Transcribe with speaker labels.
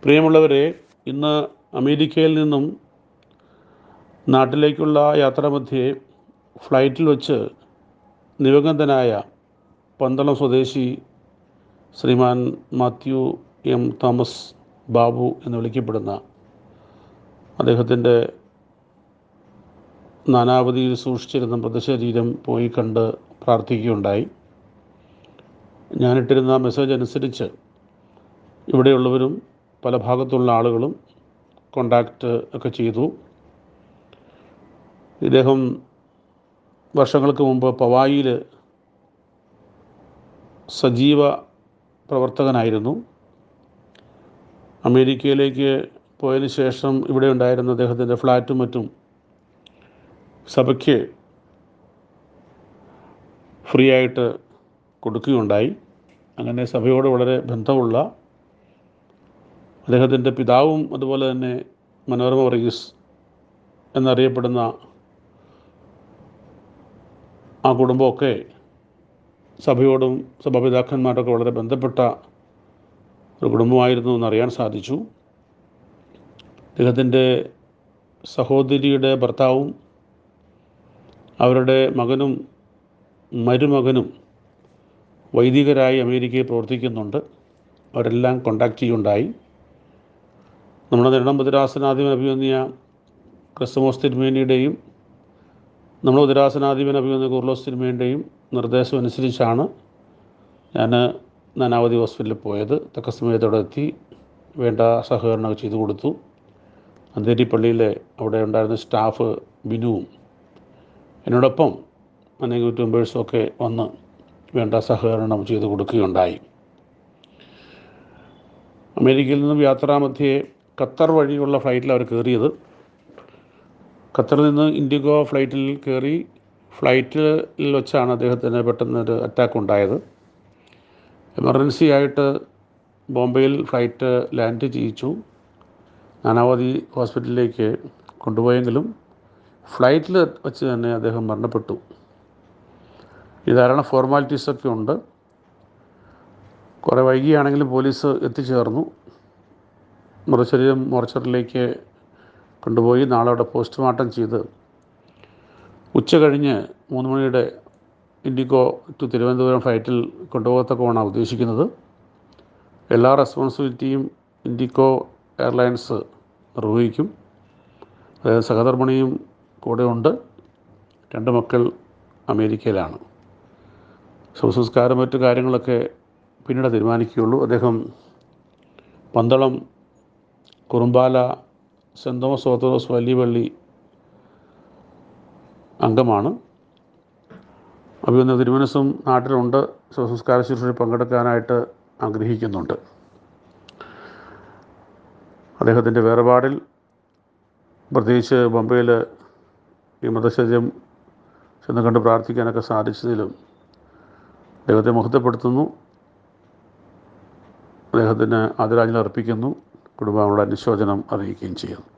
Speaker 1: പ്രിയമുള്ളവരെ ഇന്ന് അമേരിക്കയിൽ നിന്നും നാട്ടിലേക്കുള്ള യാത്രാമധ്യേ ഫ്ലൈറ്റിൽ വച്ച് ദിവംഗതനായ പന്തളം സ്വദേശി ശ്രീമാൻ മാത്യു എം തോമസ് ബാബു എന്ന് വിളിക്കപ്പെടുന്ന അദ്ദേഹത്തിൻ്റെ നാനാവധിയിൽ സൂക്ഷിച്ചിരുന്ന മൃതശരീരം പോയി കണ്ട് പ്രാർത്ഥിക്കുകയുണ്ടായി ഞാനിട്ടിരുന്ന മെസ്സേജ് അനുസരിച്ച് ഇവിടെയുള്ളവരും പല ഭാഗത്തുള്ള ആളുകളും കോണ്ടാക്റ്റ് ഒക്കെ ചെയ്തു ഇദ്ദേഹം വർഷങ്ങൾക്ക് മുമ്പ് പവായിയിൽ സജീവ പ്രവർത്തകനായിരുന്നു അമേരിക്കയിലേക്ക് പോയതിന് ശേഷം ഇവിടെ ഉണ്ടായിരുന്ന അദ്ദേഹത്തിൻ്റെ ഫ്ലാറ്റും മറ്റും സഭയ്ക്ക് ഫ്രീ ആയിട്ട് കൊടുക്കുകയുണ്ടായി അങ്ങനെ സഭയോട് വളരെ ബന്ധമുള്ള അദ്ദേഹത്തിൻ്റെ പിതാവും അതുപോലെ തന്നെ മനോരമ വർഗീസ് എന്നറിയപ്പെടുന്ന ആ കുടുംബമൊക്കെ സഭയോടും സഭാപിതാക്കന്മാരൊക്കെ വളരെ ബന്ധപ്പെട്ട ഒരു കുടുംബമായിരുന്നു എന്നറിയാൻ സാധിച്ചു അദ്ദേഹത്തിൻ്റെ സഹോദരിയുടെ ഭർത്താവും അവരുടെ മകനും മരുമകനും വൈദികരായി അമേരിക്കയിൽ പ്രവർത്തിക്കുന്നുണ്ട് അവരെല്ലാം കോണ്ടാക്ട് ചെയ്യുണ്ടായി നമ്മുടെ നെരണം ബുധരാസനാധിപൻ അഭിമന്യ ക്രിസ്തമോസ് തിരുമേനിയുടെയും നമ്മുടെ ബുധരാസനാധിപൻ അഭിമന്യ കുർലോസ് തിരുമേനിയുടെയും നിർദ്ദേശം അനുസരിച്ചാണ് ഞാൻ നാനാവധി ഹോസ്പിറ്റലിൽ പോയത് തക്ക സമയത്തോടെ എത്തി വേണ്ട സഹകരണങ്ങൾ ചെയ്തു കൊടുത്തു അന്തേരി പള്ളിയിലെ അവിടെ ഉണ്ടായിരുന്ന സ്റ്റാഫ് ബിനുവും എന്നോടൊപ്പം അനേക യൂട്യൂബ് മെമ്പേഴ്സും ഒക്കെ വന്ന് വേണ്ട സഹകരണം ചെയ്തു കൊടുക്കുകയുണ്ടായി അമേരിക്കയിൽ നിന്നും യാത്രാമധ്യേ ഖത്തർ വഴിയുള്ള ഫ്ലൈറ്റിൽ അവർ കയറിയത് ഖത്തറിൽ നിന്ന് ഇൻഡിഗോ ഫ്ലൈറ്റിൽ കയറി ഫ്ലൈറ്റിൽ വെച്ചാണ് അദ്ദേഹത്തിന് പെട്ടെന്നൊരു അറ്റാക്ക് ഉണ്ടായത് എമർജൻസി ആയിട്ട് ബോംബെയിൽ ഫ്ലൈറ്റ് ലാൻഡ് ചെയ്യിച്ചു നാനാവധി ഹോസ്പിറ്റലിലേക്ക് കൊണ്ടുപോയെങ്കിലും ഫ്ലൈറ്റിൽ വെച്ച് തന്നെ അദ്ദേഹം മരണപ്പെട്ടു ഈ ധാരാളം ഫോർമാലിറ്റീസൊക്കെ ഉണ്ട് കുറേ വൈകിയാണെങ്കിലും പോലീസ് എത്തിച്ചേർന്നു മൃതശരീരം മോർച്ചറിലേക്ക് കൊണ്ടുപോയി നാളെ അവിടെ പോസ്റ്റ്മോർട്ടം ചെയ്ത് ഉച്ച കഴിഞ്ഞ് മൂന്ന് മണിയുടെ ഇൻഡിഗോ ടു തിരുവനന്തപുരം ഫ്ലൈറ്റിൽ കൊണ്ടുപോകത്തക്കമാണ് ഉദ്ദേശിക്കുന്നത് എല്ലാ റെസ്പോൺസിബിലിറ്റിയും ഇൻഡിഗോ എയർലൈൻസ് നിർവഹിക്കും അതായത് സഹധർമ്മിണിയും കൂടെ ഉണ്ട് രണ്ട് മക്കൾ അമേരിക്കയിലാണ് ശവസംസ്കാരം മറ്റു കാര്യങ്ങളൊക്കെ പിന്നീട് തീരുമാനിക്കുകയുള്ളൂ അദ്ദേഹം Pandalam Kurumbala saint Thomas orthodox വലിയ പള്ളി അംഗമാണ് അഭിനന്ദ തിരുമനസും നാട്ടിലുണ്ട് ശവസംസ്കാര ശുശ്രൂഷയിൽ പങ്കെടുക്കാനായിട്ട് ആഗ്രഹിക്കുന്നുണ്ട് അദ്ദേഹത്തിൻ്റെ വേർപാടിൽ പ്രത്യേകിച്ച് ബോംബെയിൽ ഈ മൃതശരീരം ചെന്ന് കണ്ട് പ്രാർത്ഥിക്കാനൊക്കെ സാധിച്ചതിലും ദൈവത്തെ മഹത്വപ്പെടുത്തുന്നു അദ്ദേഹത്തിന് ആദരാഞ്ജലി അർപ്പിക്കുന്നു കുടുംബങ്ങളുടെ അനുശോചനം അറിയിക്കുകയും ചെയ്യുന്നു